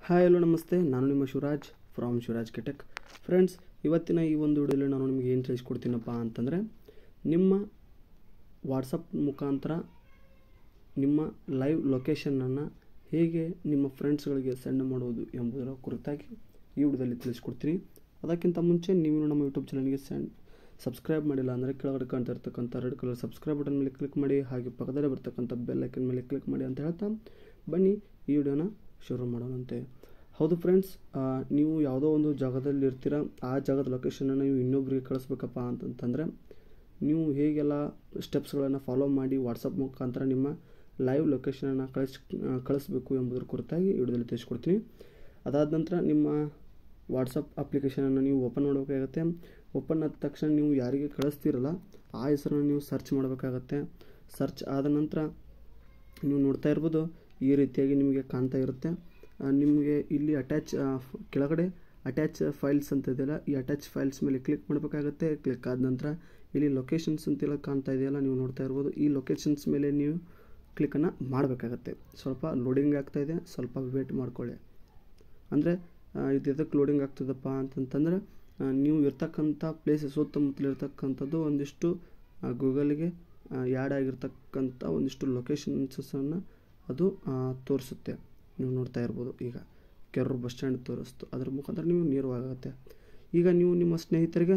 hi hello ನಮಸ್ತೆ ನಾನು ನಿಮ್ಮ Shivaraj from Shivaraj Ktech friends ಇವತ್ತಿನ ಈ ಒಂದು ವಿಡಿಯೋಲಿ ನಾನು ನಿಮಗೆ ಏನು ತಿಳಿಸ್ಕೊಡ್ತೀನಪ್ಪ ಅಂತಂದರೆ ನಿಮ್ಮ ವಾಟ್ಸಪ್ ಮುಖಾಂತರ ನಿಮ್ಮ ಲೈವ್ ಲೊಕೇಶನನ್ನು ಹೇಗೆ ನಿಮ್ಮ ಫ್ರೆಂಡ್ಸ್ಗಳಿಗೆ ಸೆಂಡ್ ಮಾಡೋದು ಎಂಬುದರ ಕುರಿತಾಗಿ ಈ ವಿಡಿಯೋದಲ್ಲಿ ತಿಳಿಸ್ಕೊಡ್ತೀನಿ ಅದಕ್ಕಿಂತ ಮುಂಚೆ ನೀವು ನಮ್ಮ ಯೂಟ್ಯೂಬ್ ಚಾನಲ್ಗೆ ಸೆಂಡ್ ಸಬ್ಸ್ಕ್ರೈಬ್ ಮಾಡಿಲ್ಲ ಅಂದರೆ ಕೆಳಗಡೆ ಕಾಣ್ತಾ ಇರ್ತಕ್ಕಂಥ ರೆಡ್ ಕಲರ್ ಸಬ್ಸ್ಕ್ರೈಬ್ ಬಟನ್ ಮೇಲೆ ಕ್ಲಿಕ್ ಮಾಡಿ ಹಾಗೆ ಪಕ್ಕದಲ್ಲೇ ಬರ್ತಕ್ಕಂಥ ಬೆಲ್ ಐಕನ್ ಮೇಲೆ ಕ್ಲಿಕ್ ಮಾಡಿ ಅಂತ ಹೇಳ್ತಾ ಬನ್ನಿ ಈ ವಿಡಿಯೋನ ಶುರು ಮಾಡೋಣಂತೆ ಹೌದು ಫ್ರೆಂಡ್ಸ್ ನೀವು ಯಾವುದೋ ಒಂದು ಜಾಗದಲ್ಲಿ ಇರ್ತೀರ ಆ ಜಾಗದ ಲೊಕೇಶನನ್ನು ನೀವು ಇನ್ನೊಬ್ಬರಿಗೆ ಕಳಿಸ್ಬೇಕಪ್ಪ ಅಂತಂತಂದರೆ ನೀವು ಹೇಗೆಲ್ಲ ಸ್ಟೆಪ್ಸ್ಗಳನ್ನು ಫಾಲೋ ಮಾಡಿ ವಾಟ್ಸಪ್ ಮುಖಾಂತರ ನಿಮ್ಮ ಲೈವ್ ಲೊಕೇಶನನ್ನು ಕಳಿಸ್ ಕಳಿಸ್ಬೇಕು ಎಂಬುದರ ಕುರಿತಾಗಿ ಈ ವಿಡಿಯೋದಲ್ಲಿ ತಿಳಿಸ್ಕೊಡ್ತೀನಿ ಅದಾದ ನಂತರ ನಿಮ್ಮ ವಾಟ್ಸಪ್ ಅಪ್ಲಿಕೇಶನನ್ನು ನೀವು ಓಪನ್ ಮಾಡಬೇಕಾಗತ್ತೆ ಓಪನ್ ಆದ ತಕ್ಷಣ ನೀವು ಯಾರಿಗೆ ಕಳಿಸ್ತೀರಲ್ಲ ಆ ಹೆಸರನ್ನು ನೀವು ಸರ್ಚ್ ಮಾಡಬೇಕಾಗತ್ತೆ ಸರ್ಚ್ ಆದ ನಂತರ ನೀವು ನೋಡ್ತಾ ಇರ್ಬೋದು ಈ ರೀತಿಯಾಗಿ ನಿಮಗೆ ಕಾಣ್ತಾ ಇರುತ್ತೆ ನಿಮಗೆ ಇಲ್ಲಿ ಅಟ್ಯಾಚ್ ಕೆಳಗಡೆ ಅಟ್ಯಾಚ್ ಫೈಲ್ಸ್ ಅಂತ ಇದೆಯಲ್ಲ ಈ ಅಟ್ಯಾಚ್ ಫೈಲ್ಸ್ ಮೇಲೆ ಕ್ಲಿಕ್ ಮಾಡಬೇಕಾಗತ್ತೆ ಕ್ಲಿಕ್ ಆದ ನಂತರ ಇಲ್ಲಿ ಲೊಕೇಶನ್ಸ್ ಅಂತೆಲ್ಲ ಕಾಣ್ತಾ ಇದೆಯಲ್ಲ ನೀವು ನೋಡ್ತಾ ಇರ್ಬೋದು ಈ ಲೊಕೇಶನ್ಸ್ ಮೇಲೆ ನೀವು ಕ್ಲಿಕ್ಕನ್ನು ಮಾಡಬೇಕಾಗತ್ತೆ ಸ್ವಲ್ಪ ಲೋಡಿಂಗ್ ಆಗ್ತಾ ಇದೆ ಸ್ವಲ್ಪ ವೇಟ್ ಮಾಡ್ಕೊಳ್ಳಿ ಅಂದರೆ ಇದು ಎದಕ್ಕೆ ಲೋಡಿಂಗ್ ಆಗ್ತದಪ್ಪ ಅಂತಂತಂದರೆ ನೀವು ಇರ್ತಕ್ಕಂಥ ಪ್ಲೇಸ್ ಸುತ್ತಮುತ್ತಲು ಇರ್ತಕ್ಕಂಥದ್ದು ಒಂದಿಷ್ಟು ಗೂಗಲ್ಗೆ ಆ್ಯಡ್ ಆಗಿರ್ತಕ್ಕಂಥ ಒಂದಿಷ್ಟು ಲೊಕೇಶನ್ಸನ್ನು ಅದು ತೋರಿಸುತ್ತೆ ನೀವು ನೋಡ್ತಾ ಇರ್ಬೋದು ಈಗ ಕೆರೂರು ಬಸ್ ಸ್ಟ್ಯಾಂಡ್ ತೋರಿಸ್ತು ಅದ್ರ ಮುಖಾಂತರ ನೀವು ನೇರವಾಗುತ್ತೆ ಈಗ ನೀವು ನಿಮ್ಮ ಸ್ನೇಹಿತರಿಗೆ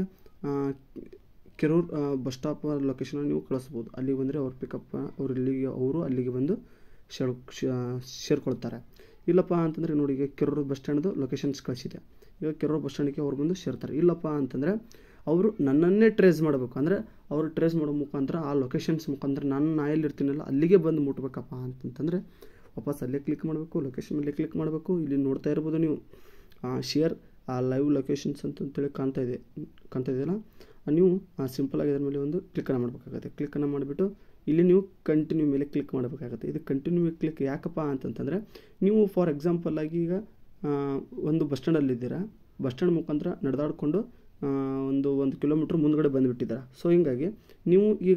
ಕೆರೂರು ಬಸ್ ಸ್ಟಾಪ್ ಲೊಕೇಶನ್ ನೀವು ಕಳಿಸ್ಬೋದು ಅಲ್ಲಿಗೆ ಬಂದರೆ ಅವ್ರು ಪಿಕಪ್ ಅವ್ರು ಇಲ್ಲಿಗೆ ಅವರು ಅಲ್ಲಿಗೆ ಬಂದು ಶೇರ್ ಸೇರ್ಕೊಳ್ತಾರೆ ಇಲ್ಲಪ್ಪ ಅಂತಂದರೆ ನೋಡಿ ಈಗ ಕೆರೂರು ಬಸ್ ಸ್ಟ್ಯಾಂಡ್ದು ಲೊಕೇಶನ್ಸ್ ಕಳಿಸಿದೆ ಈಗ ಕೆರೂರು ಬಸ್ ಸ್ಟ್ಯಾಂಡಿಗೆ ಅವ್ರು ಬಂದು ಸೇರ್ತಾರೆ ಇಲ್ಲಪ್ಪ ಅಂತಂದರೆ ಅವರು ನನ್ನನ್ನೇ ಟ್ರೇಸ್ ಮಾಡಬೇಕು ಅಂದರೆ ಅವರು ಟ್ರೇಸ್ ಮಾಡೋ ಮುಖಾಂತರ ಆ ಲೊಕೇಶನ್ಸ್ ಮುಖಾಂತರ ನಾನು ನಾ ಎಲ್ಲಿರ್ತೀನಲ್ಲ ಅಲ್ಲಿಗೆ ಬಂದು ಮುಟ್ಬೇಕಪ್ಪ ಅಂತಂತಂದರೆ ವಾಪಸ್ ಅಲ್ಲೇ ಕ್ಲಿಕ್ ಮಾಡಬೇಕು ಲೊಕೇಶನ್ ಮೇಲೆ ಕ್ಲಿಕ್ ಮಾಡಬೇಕು ಇಲ್ಲಿ ನೋಡ್ತಾ ಇರ್ಬೋದು ನೀವು ಶೇರ್ ಆ ಲೈವ್ ಲೊಕೇಶನ್ಸ್ ಅಂತಂತೇಳಿ ಕಾಣ್ತಾ ಇದೆ ಕಾಣ್ತಾ ಇದೆಯಲ್ಲ ನೀವು ಸಿಂಪಲಾಗಿ ಅದ್ರ ಮೇಲೆ ಒಂದು ಕ್ಲಿಕ್ಕನ್ನು ಮಾಡಬೇಕಾಗುತ್ತೆ ಕ್ಲಿಕ್ಕನ್ನು ಮಾಡಿಬಿಟ್ಟು ಇಲ್ಲಿ ನೀವು ಕಂಟಿನ್ಯೂ ಮೇಲೆ ಕ್ಲಿಕ್ ಮಾಡಬೇಕಾಗುತ್ತೆ ಇದು ಕಂಟಿನ್ಯೂ ಕ್ಲಿಕ್ ಯಾಕಪ್ಪ ಅಂತಂತಂದರೆ ನೀವು ಫಾರ್ ಎಕ್ಸಾಂಪಲ್ ಆಗಿ ಈಗ ಒಂದು ಬಸ್ ಸ್ಟ್ಯಾಂಡಲ್ಲಿದ್ದೀರಾ ಬಸ್ ಸ್ಟ್ಯಾಂಡ್ ಮುಖಾಂತರ ನಡೆದಾಡಿಕೊಂಡು ಒಂದು ಒಂದು ಕಿಲೋಮೀಟ್ರ್ ಮುಂದ್ಗಡೆ ಬಂದುಬಿಟ್ಟಿದ್ದೀರಾ ಸೊ ಹೀಗಾಗಿ ನೀವು ಈಗ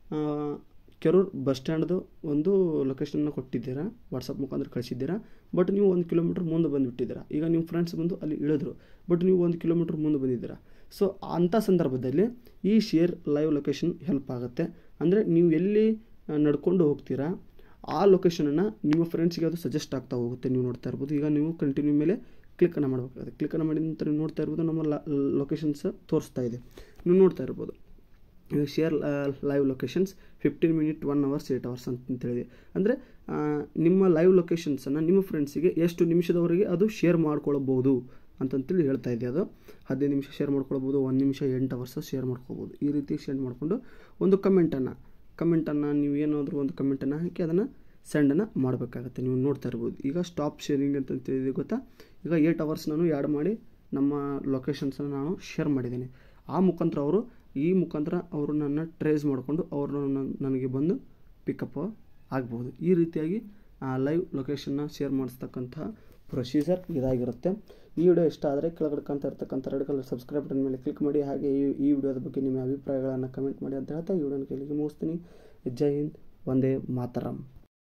ಕೆರೂರು ಬಸ್ ಸ್ಟ್ಯಾಂಡ್ದು ಒಂದು ಲೊಕೇಶನ್ನ ಕೊಟ್ಟಿದ್ದೀರಾ ವಾಟ್ಸಪ್ ಮುಖಾಂತರ ಕಳಿಸಿದ್ದೀರಾ ಬಟ್ ನೀವು ಒಂದು ಕಿಲೋಮೀಟ್ರ್ ಮುಂದೆ ಬಂದುಬಿಟ್ಟಿದ್ದೀರಾ ಈಗ ನಿಮ್ಮ ಫ್ರೆಂಡ್ಸ್ ಬಂದು ಅಲ್ಲಿ ಇಳಿದ್ರು ಬಟ್ ನೀವು ಒಂದು ಕಿಲೋಮೀಟ್ರ್ ಮುಂದೆ ಬಂದಿದ್ದೀರಾ ಸೊ ಅಂಥ ಸಂದರ್ಭದಲ್ಲಿ ಈ ಶೇರ್ ಲೈವ್ ಲೊಕೇಶನ್ ಹೆಲ್ಪ್ ಆಗುತ್ತೆ ಅಂದರೆ ನೀವು ಎಲ್ಲಿ ನಡ್ಕೊಂಡು ಹೋಗ್ತೀರಾ ಆ ಲೊಕೇಶನನ್ನು ನಿಮ್ಮ ಫ್ರೆಂಡ್ಸ್ಗೆ ಅದು ಸಜೆಸ್ಟ್ ಆಗ್ತಾ ಹೋಗುತ್ತೆ ನೀವು ನೋಡ್ತಾ ಇರ್ಬೋದು ಈಗ ನೀವು ಕಂಟಿನ್ಯೂ ಮೇಲೆ ಕ್ಲಿಕ್ಕನ್ನು ಮಾಡಬೇಕಾಗುತ್ತೆ ಕ್ಲಿಕ್ಕನ್ನು ಮಾಡಿದ ನಂತರ ನೀವು ನೋಡ್ತಾ ಇರ್ಬೋದು ನಮ್ಮ ಲೊಕೇಶನ್ಸ್ ತೋರಿಸ್ತಾ ಇದೆ ನೀವು ನೋಡ್ತಾ ಇರ್ಬೋದು share live locations fifteen minute one hours eight hours ಅಂತೇಳಿದೆ ಅಂದರೆ ನಿಮ್ಮ ಲೈವ್ ಲೊಕೇಶನ್ಸನ್ನು ನಿಮ್ಮ ಫ್ರೆಂಡ್ಸಿಗೆ ಎಷ್ಟು ನಿಮಿಷದವರೆಗೆ ಅದು ಶೇರ್ ಮಾಡ್ಕೊಳ್ಬೋದು ಅಂತಂತೇಳಿ ಹೇಳ್ತಾ ಇದೆ ಅದು ಹದಿನೈದು ನಿಮಿಷ ಶೇರ್ ಮಾಡ್ಕೊಳ್ಬೋದು ಒಂದು ನಿಮಿಷ ಎಂಟು ಅವರ್ಸ್ ಶೇರ್ ಮಾಡ್ಕೋಬೋದು ಈ ರೀತಿ ಸೆಂಡ್ ಮಾಡಿಕೊಂಡು ಒಂದು ಕಮೆಂಟನ್ನು ಕಮೆಂಟನ್ನು ನೀವು ಏನಾದರೂ ಒಂದು ಕಮೆಂಟನ್ನು ಹಾಕಿ ಅದನ್ನು ಸೆಂಡನ್ನು ಮಾಡಬೇಕಾಗತ್ತೆ ನೀವು ನೋಡ್ತಾ ಇರ್ಬೋದು ಈಗ ಸ್ಟಾಪ್ ಶೇರಿಂಗ್ ಅಂತಂತೇಳಿದೆ ಗೊತ್ತಾ ಈಗ ಏಯ್ಟ್ ಅವರ್ಸ್ ನಾನು ಆ್ಯಡ್ ಮಾಡಿ ನಮ್ಮ ಲೊಕೇಶನ್ಸನ್ನು ನಾನು ಶೇರ್ ಮಾಡಿದ್ದೀನಿ ಆ ಮುಖಾಂತರ ಅವರು ಈ ಮುಖಾಂತರ ಅವರು ನನ್ನ ಟ್ರೇಸ್ ಮಾಡಿಕೊಂಡು ಅವರು ನನಗೆ ಬಂದು ಪಿಕಪ್ ಆಗ್ಬೋದು ಈ ರೀತಿಯಾಗಿ ಲೈವ್ ಲೊಕೇಶನ್ನ ಶೇರ್ ಮಾಡಿಸ್ತಕ್ಕಂತಹ ಪ್ರೊಸೀಜರ್ ಇದಾಗಿರುತ್ತೆ ಈ ವಿಡಿಯೋ ಇಷ್ಟ ಆದರೆ ಕೆಳಗಡೆ ಕಾಣ್ತಾ ಇರ್ತಕ್ಕಂಥ ರೆಡ್ ಕಲರ್ ಸಬ್ಸ್ಕ್ರೈಬ್ ಬಟನ್ ಮೇಲೆ ಕ್ಲಿಕ್ ಮಾಡಿ ಹಾಗೆ ಈ ಈ ವಿಡಿಯೋದ ಬಗ್ಗೆ ನಿಮ್ಮ ಅಭಿಪ್ರಾಯಗಳನ್ನು ಕಮೆಂಟ್ ಮಾಡಿ ಅಂತ ಹೇಳ್ತಾ ಈ ವಿಡಿಯೋನ ಕೆಳಗೆ ಮುಗಿಸ್ತೀನಿ ಜೈ ಹಿಂದ್ ಒಂದೇ ಮಾತರಂ